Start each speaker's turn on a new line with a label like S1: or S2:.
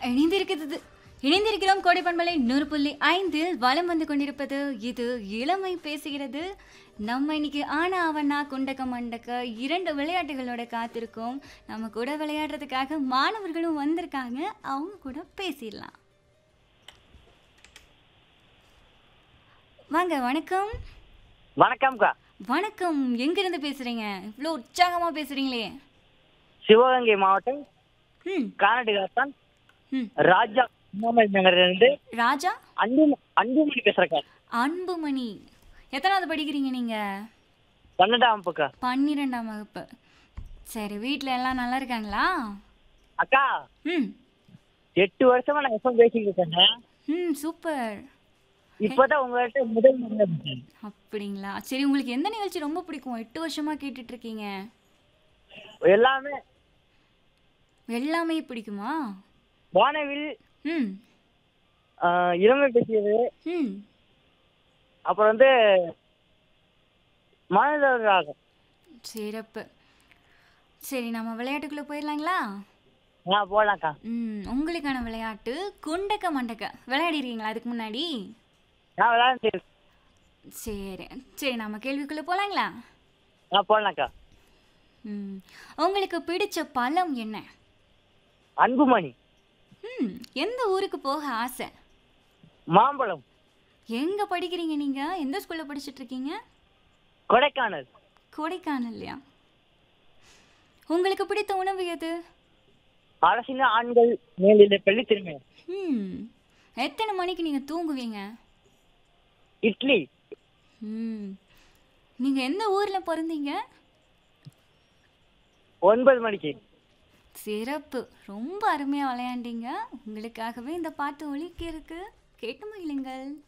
S1: இணைந்திருக்கிறது இணைந்திருக்கிறோம் கோடை பண்பலை நூறு புள்ளி ஐந்தில் வலம் வந்து கொண்டிருப்பது இது இளமை பேசுகிறது நம்ம இன்னைக்கு ஆனா அவனா குண்டக்க மண்டக்க இரண்டு விளையாட்டுகளோட காத்திருக்கோம் நம்ம கூட விளையாடுறதுக்காக மாணவர்களும் வந்திருக்காங்க அவங்க கூட பேசிடலாம் வாங்க வணக்கம்
S2: வணக்கம்க்கா
S1: வணக்கம் எங்கிருந்து பேசுறீங்க இவ்வளோ உற்சாகமா பேசுறீங்களே
S2: சிவகங்கை மாவட்டம்
S1: ம்
S2: கானடிகாத்தான்
S1: ம்
S2: ராஜா அண்ணாமலை நகர்ல இருந்து
S1: ராஜா
S2: அன்பு அன்புமணி பேசுறேக்கா
S1: அன்புமணி எத்தனாவது படிக்கிறீங்க நீங்க
S2: பன்னெண்டாம் வகுப்புக்கா
S1: பன்னிரெண்டாம் வகுப்பு சரி வீட்டில் எல்லாம் நல்லா இருக்காங்களா
S2: அக்கா
S1: ம்
S2: எட்டு வருஷமா நான் எப்போ பேசிக்கிட்டு இருக்கேங்க
S1: ம் சூப்பர்
S2: இப்போதான் உங்கள்கிட்ட முதல் முறை பேசுறேன்.
S1: அப்படிங்களா சரி உங்களுக்கு எந்த நிகழ்ச்சி ரொம்ப பிடிக்கும் எட்டு வருஷமா கேட்டுட்டு இருக்கீங்க
S2: எல்லாமே
S1: எல்லாமே பிடிக்குமா
S2: வானவில்
S1: ம்
S2: ஆஹ், இளமை பேசியது
S1: ம்
S2: அப்புறம் வந்து மனதராகம்
S1: சிறப்பு சரி நம்ம விளையாட்டுக்குள்ளே போயிடலாங்களா
S2: ஆ போலாம்க்கா
S1: ம் உங்களுக்கான விளையாட்டு குண்டக்க மண்டக்க விளையாடிருக்கீங்களா அதுக்கு முன்னாடி
S2: நான் விளையாண்டு
S1: சரி சரி நம்ம கேள்விக்குள்ளே போகலாங்களா
S2: ஆ போலாம்க்கா
S1: ம் உங்களுக்கு பிடிச்ச பழம் என்ன
S2: அன்புமணி
S1: ம் எந்த ஊருக்கு போக ஆசை
S2: மாம்பழம்
S1: எங்கே படிக்கிறீங்க நீங்கள் எந்த ஸ்கூலில் படிச்சுட்டு இருக்கீங்க
S2: கொடைக்கானல்
S1: கொடைக்கானல்லையா உங்களுக்கு பிடித்த உணவு எது
S2: அரசின ஆண்கள் மேலிட பள்ளி திரும்ப
S1: ம் எத்தனை மணிக்கு நீங்கள் தூங்குவீங்க
S2: இட்லி
S1: ம் நீங்கள் எந்த ஊரில் பிறந்தீங்க
S2: ஒன்பது மணிக்கு
S1: சிறப்பு ரொம்ப அருமையாக விளையாண்டீங்க உங்களுக்காகவே இந்த பாட்டு ஒலிக்க இருக்கு கேட்டு மகிழுங்கள்